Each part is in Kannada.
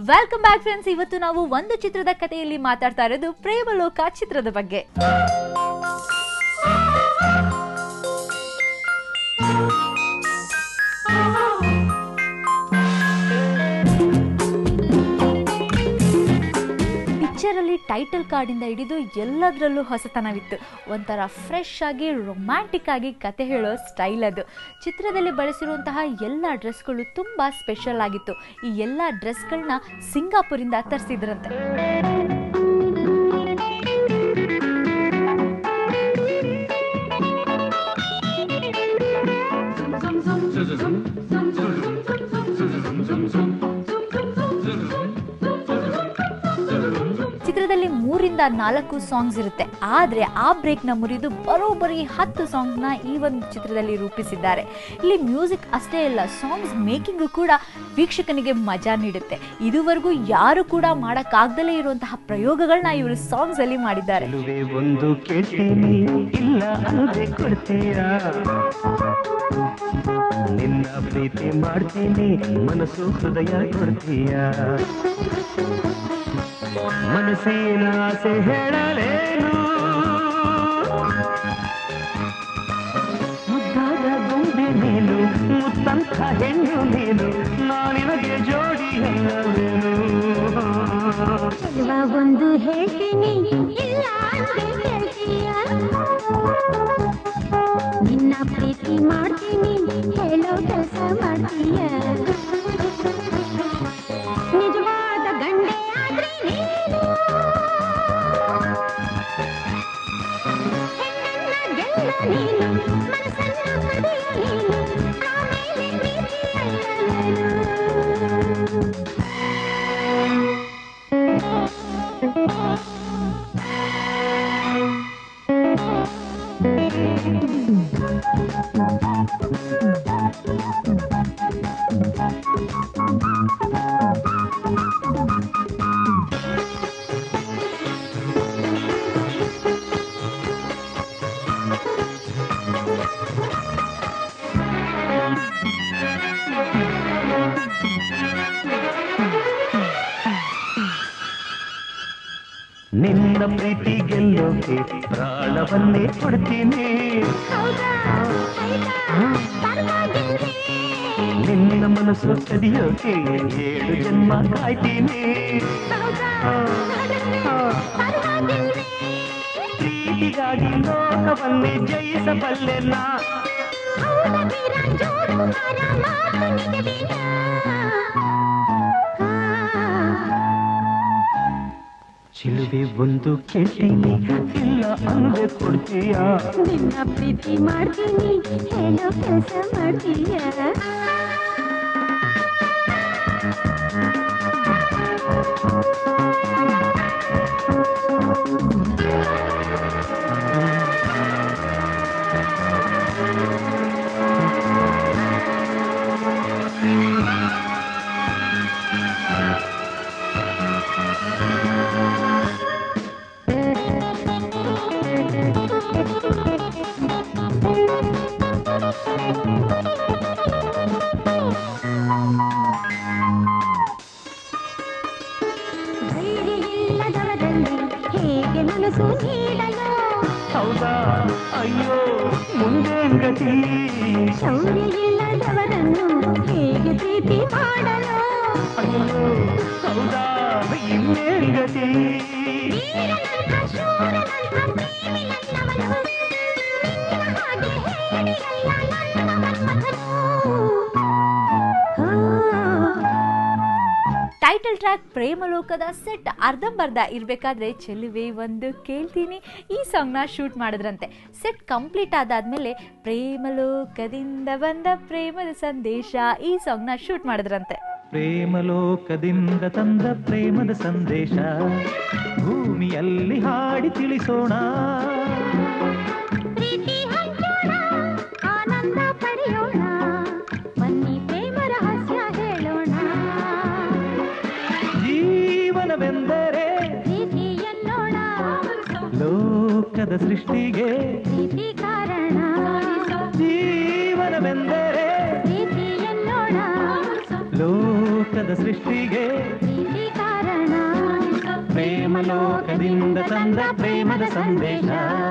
ವೆಲ್ಕಮ್ ಬ್ಯಾಕ್ ಫ್ರೆಂಡ್ಸ್ ಇವತ್ತು ನಾವು ಒಂದು ಚಿತ್ರದ ಕಥೆಯಲ್ಲಿ ಮಾತಾಡ್ತಾ ಇರೋದು ಪ್ರೇಮಲೋಕ ಚಿತ್ರದ ಬಗ್ಗೆ ಪಿಕ್ಚರ್ ಅಲ್ಲಿ ಟೈಟಲ್ ಕಾರ್ಡಿಂದ ಹಿಡಿದು ಎಲ್ಲದರಲ್ಲೂ ಹೊಸತನವಿತ್ತು ಒಂಥರ ಫ್ರೆಶ್ ಆಗಿ ರೊಮ್ಯಾಂಟಿಕ್ ಆಗಿ ಕತೆ ಹೇಳೋ ಸ್ಟೈಲ್ ಅದು ಚಿತ್ರದಲ್ಲಿ ಬಳಸಿರುವಂತಹ ಎಲ್ಲ ಡ್ರೆಸ್ಗಳು ತುಂಬಾ ಸ್ಪೆಷಲ್ ಆಗಿತ್ತು ಈ ಎಲ್ಲ ಡ್ರೆಸ್ಗಳನ್ನ ಸಿಂಗಾಪುರಿಂದ ತರಿಸಿದ್ರಂತೆ ಚಿತ್ರದಲ್ಲಿ ಮೂರಿಂದ ನಾಲ್ಕು ಸಾಂಗ್ಸ್ ಇರುತ್ತೆ ಆದ್ರೆ ಆ ಬ್ರೇಕ್ ನ ಮುರಿದು ಬರೋಬ್ಬರಿ ಹತ್ತು ಸಾಂಗ್ಸ್ ನ ಈ ಒಂದು ಚಿತ್ರದಲ್ಲಿ ರೂಪಿಸಿದ್ದಾರೆ ಇಲ್ಲಿ ಮ್ಯೂಸಿಕ್ ಅಷ್ಟೇ ಅಲ್ಲ ಸಾಂಗ್ಸ್ ಮೇಕಿಂಗ್ ಕೂಡ ವೀಕ್ಷಕನಿಗೆ ಮಜಾ ನೀಡುತ್ತೆ ಇದುವರೆಗೂ ಯಾರು ಕೂಡ ಮಾಡಕ್ಕಾಗ್ದಲೇ ಇರುವಂತಹ ಪ್ರಯೋಗಗಳನ್ನ ಇವರು ಸಾಂಗ್ಸ್ ಅಲ್ಲಿ ಮಾಡಿದ್ದಾರೆ ಚೆಲುವೆ ಒಂದು ಕೇಳ್ತೀನಿ ಇಲ್ಲ ಅಲ್ಲದೆ ಕೊಡ್ತೀಯ ನಿನ್ನ ಪ್ರೀತಿ ಮಾಡ್ತೀನಿ ಮನಸ್ಸು ಹೃದಯ ಕೊಡ್ತೀಯ ಮನಸ್ಸಿನ ಆಸೆ ಹೇಳಲೇನು ಮುದ್ದಾದ ಗೊಂಬೆ ನೀನು ಮುತ್ತಂತ ಹೆಣ್ಣು ನೀನು ನಾನಿನಗೆ ಜೋಡಿ ಅಲ್ಲವೇನು ಚೆಲುವ ಒಂದು ಹೇಳ್ತೀನಿ ಇಲ್ಲ ಅಂದ್ರೆ ಹೇಳ್ತೀಯ ನಿನ್ನ ಪ್ರೀತಿ ಮಾಡ್ತೀನಿ ಹೇಳೋ ಕೆಲಸ ಮಾಡ್ತೀಯ ನಿಜವಾದ ಗಂಡೆ ಆದ್ರೆ ನೀನು ಹೆಣ್ಣನ್ನ ಗೆಲ್ಲ ನೀನು ಮನಸ್ಸನ್ನ ಪಡೆಯ ನೀನು ಆಮೇಲೆ ಪ್ರೀತಿಯಲ್ಲ ನಾನು ನಿನ್ನ ಪ್ರೀತಿ ಗೆಲ್ಲೋಕೆ ಪ್ರಾಣವನ್ನೇ ಕೊಡ್ತೀನಿ ಹೌದಾ ಆಯ್ತಾ ಪರವಾಗಿಲ್ವೇ ನಿನ್ನ ಮನಸ್ಸು ಕದಿಯೋಕೆ ಏಳು ಜನ್ಮ ಕಾಯ್ತೀನಿ ಹೌದಾ ಪರವಾಗಿಲ್ವೇ ಪ್ರೀತಿಗಾಗಿ ಲೋಕವನ್ನೇ ಜಯಿಸಬಲ್ಲೆ ನಾ ಹೌದ ವೀರ ಜೋಡು ಮಾರ ಮಾತು ನಿಜವೇನಾ ಚಿಲುವೆ ಒಂದು ಕೇಳ್ತೀನಿ ಇಲ್ಲ ಅಂದೆ ಕೊಡ್ತೀಯ ನಿನ್ನ ಪ್ರೀತಿ ಮಾಡ್ತೀನಿ ಹೇಳೋ ಕೆಲಸ ಮಾಡ್ತೀಯ ಧೈರ್ಯ ಇಲ್ಲದವರಲ್ಲಿ ಹೇಗೆ ಮನಸ್ಸು ನೀಡಲು ಹೌದಾ ಅಯ್ಯೋ ಮುಂದೇನ್ ಗತಿ ಶೌರ್ಯ ಇಲ್ಲದವರನ್ನು ಹೇಗೆ ಪ್ರೀತಿ ಮಾಡಲು ಅಯ್ಯೋ ಹೌದಾ ಇನ್ನೇನ್ ಗತಿ ವೀರನಂಥ ಶೂರನಂಥ ಪ್ರೇಮಿ ನನ್ನವನು ನಿನ್ನ ಹಾಗೆ ಹೇಳಿರಲ್ಲ ನನ್ನ ಮನ್ಮಥನು ಆ. ಟೈಟಲ್ ಟ್ರ್ಯಾಕ್ ಪ್ರೇಮಲೋಕದ ಸೆಟ್ ಅರ್ಧಂಬರ್ಧ ಇರಬೇಕಾದ್ರೆ ಚೆಲುವೆ ಒಂದು ಕೇಳ್ತೀನಿ ಈ ಸಾಂಗ್ನ ಶೂಟ್ ಮಾಡಿದ್ರಂತೆ ಸೆಟ್ ಕಂಪ್ಲೀಟ್ ಆದಾದ್ಮೇಲೆ ಪ್ರೇಮಲೋಕದಿಂದ ಬಂದ ಪ್ರೇಮದ ಸಂದೇಶ ಈ ಸಾಂಗ್ನ ಶೂಟ್ ಮಾಡಿದ್ರಂತೆ ಪ್ರೇಮಲೋಕದಿಂದ ತಂದ ಪ್ರೇಮದ ಸಂದೇಶ ಭೂಮಿಯಲ್ಲಿ ಹಾಡಿ ತಿಳಿಸೋಣ ಪ್ರೀತಿ ಹಂಚೋಣ ಆನಂದ ಪಡೆಯೋಣ ಬನ್ನಿ ಪ್ರೇಮ ರಹಸ್ಯ ಹೇಳೋಣ ಜೀವನವೆಂದರೆ ಪ್ರೀತಿ ಎನ್ನೋಣ ಲೋಕದ ಸೃಷ್ಟಿಗೆ ಪ್ರೀತಿ ಕಾರಣ ಜೀವನವೆಂದರೆ ಪ್ರೀತಿ ಎನ್ನೋಣ ಲೋಕದ ಸೃಷ್ಟಿಗೆ ಪ್ರೀತಿ ಪ್ರೇಮ ಲೋಕದಿಂದ ತಂದ ಪ್ರೇಮದ ಸಂದೇಶ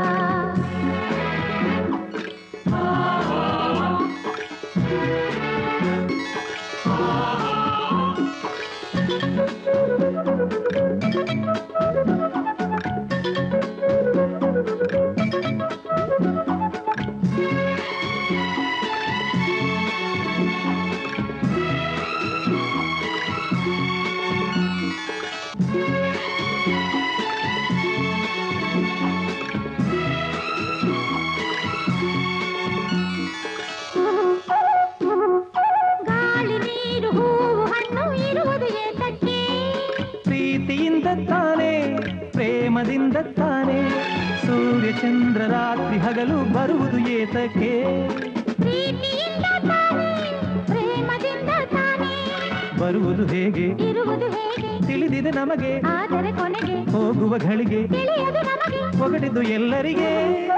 ಗಾಳಿ ನೀರು ಹೂವು ಹಣ್ಣು ಇರುವುದು ಏತಕ್ಕೆ ಪ್ರೀತಿಯಿಂದ ತಾನೇ ಪ್ರೇಮದಿಂದ ತಾನೇ ಸೂರ್ಯ ಚಂದ್ರ ರಾತ್ರಿ ಹಗಲು ಬರುವುದು ಏತಕ್ಕೆ ಪ್ರೀತಿಯಿಂದ ತಾನೇ ಪ್ರೇಮದಿಂದ ತಾನೇ ಬರುವುದು ಹೇಗೆ ಇರುವುದು ಹೇಗೆ ತಿಳಿದಿದೆ ನಮಗೆ ಆದರೆ ಕೊನೆಗೆ ಹೋಗುವ ಘಳಿಗೆ ತಿಳಿಯದು ನಮಗೆ ಹೊಗಡಿದ್ದು ಎಲ್ಲರಿಗೆ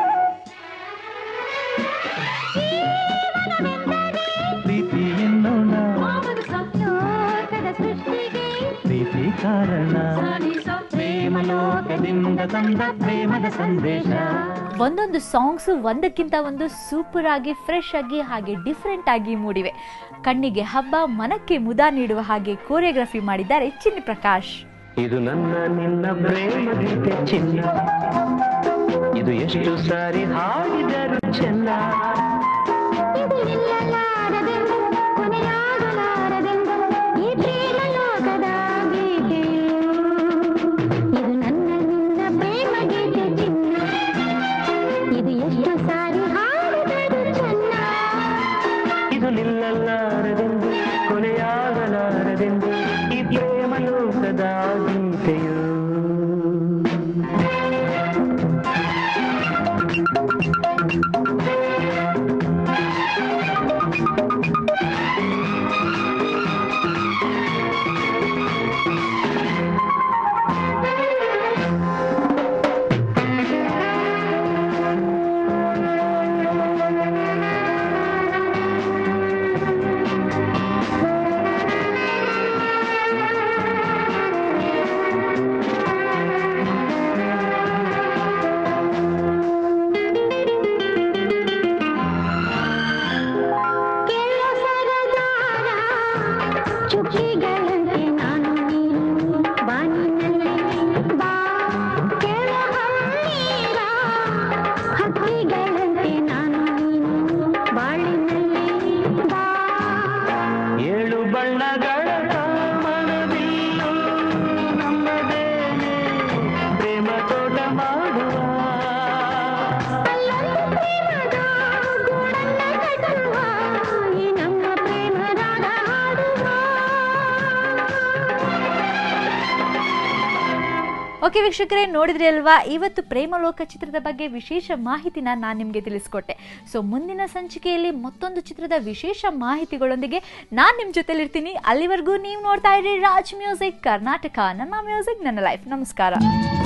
ಪ್ರೀತಿ ಎನ್ನೋಣ ಲೋಕದ ಸೃಷ್ಟಿಗೆ ಪ್ರೀತಿ ಕಾರಣ ಪ್ರೇಮ ಲೋಕದಿಂದ ತಂದ ಪ್ರೇಮದ ಸಂದೇಶ ಒಂದೊಂದು ಸಾಂಗ್ಸು ಒಂದಕ್ಕಿಂತ ಒಂದು ಸೂಪರ್ ಆಗಿ ಫ್ರೆಶ್ ಆಗಿ ಹಾಗೆ ಡಿಫ್ರೆಂಟ್ ಆಗಿ ಮೂಡಿವೆ ಕಣ್ಣಿಗೆ ಹಬ್ಬ ಮನಕ್ಕೆ ಮುದ ನೀಡುವ ಹಾಗೆ ಕೋರಿಯೋಗ್ರಫಿ ಮಾಡಿದ್ದಾರೆ ಚಿನ್ನಿ ಪ್ರಕಾಶ್ ಇದು ನನ್ನ ನಿನ್ನ ಪ್ರೇಮ ಗೀತೆ ಚಿನ್ನ ಇದು ಎಷ್ಟು ಸಾರಿ ಹಾಡಿದರು ಚೆನ್ನ ಇದು ನಿಲ್ಲಲಾರದೆಂದು ಕೊನೆಯಾಗಲಾರದೆಂದು ಈ ಪ್ರೇಮ ಲೋಕದ ಗೀತೆಯು ಇದು ನನ್ನ ನಿನ್ನ ಪ್ರೇಮ ಗೀತೆ ಚಿನ್ನ ಇದು ಎಷ್ಟು ಸಾರಿ ಹಾಡಿದರು ಚೆನ್ನ ಇದು ನಿಲ್ಲಲಾರದೆಂದು ಕೊನೆಯಾಗಲಾರದೆಂದು ಈ ಪ್ರೇಮ ಲೋಕದ ಗೀತೆಯು ಕೇಳೋ ಸರದಾರ ಚುಕ್ಕಿಗಳಂತೆ ನಾನು ನೀನು ಬಾನಿನಲ್ಲಿ ಬಾ ಕೇಳೋ ಹಮ್ಮೀರ ಹಕ್ಕಿಗಳಂತೆ ನಾನು ನೀನು ಬಾಳಿನಲ್ಲಿ ಬಾ ಏಳು ಬಣ್ಣಗಳ ಕಾಮನಬಿಲ್ಲು ನಮ್ಮದೇನೆ ಪ್ರೇಮ ತೋಟ ಮಾಡುವ ಅಲ್ಲೊಂದು ಪ್ರೇಮದ ಗೂಡನ್ನ ಕಟ್ಟುವ ಈ ನಮ್ಮ ಪ್ರೇಮ ರಾಗ ಹಾಡುವ ಓಕೆ ವೀಕ್ಷಕರೇ ನೋಡಿದ್ರಿ ಅಲ್ವಾ ಇವತ್ತು ಪ್ರೇಮಲೋಕ ಚಿತ್ರದ ಬಗ್ಗೆ ವಿಶೇಷ ಮಾಹಿತಿನ ನಾನು ನಿಮಗೆ ತಿಳಿಸ್ಕೊಟ್ಟೆ ಸೊ ಮುಂದಿನ ಸಂಚಿಕೆಯಲ್ಲಿ ಮತ್ತೊಂದು ಚಿತ್ರದ ವಿಶೇಷ ಮಾಹಿತಿಗಳೊಂದಿಗೆ ನಾನು ನಿಮ್ಮ ಜೊತೆಲಿರ್ತೀನಿ ಅಲ್ಲಿವರೆಗೂ ನೀವು ನೋಡ್ತಾ ಇರಿ ರಾಜ್ ಮ್ಯೂಸಿಕ್ ಕರ್ನಾಟಕ ನನ್ನ ಮ್ಯೂಸಿಕ್ ನನ್ನ ಲೈಫ್ ನಮಸ್ಕಾರ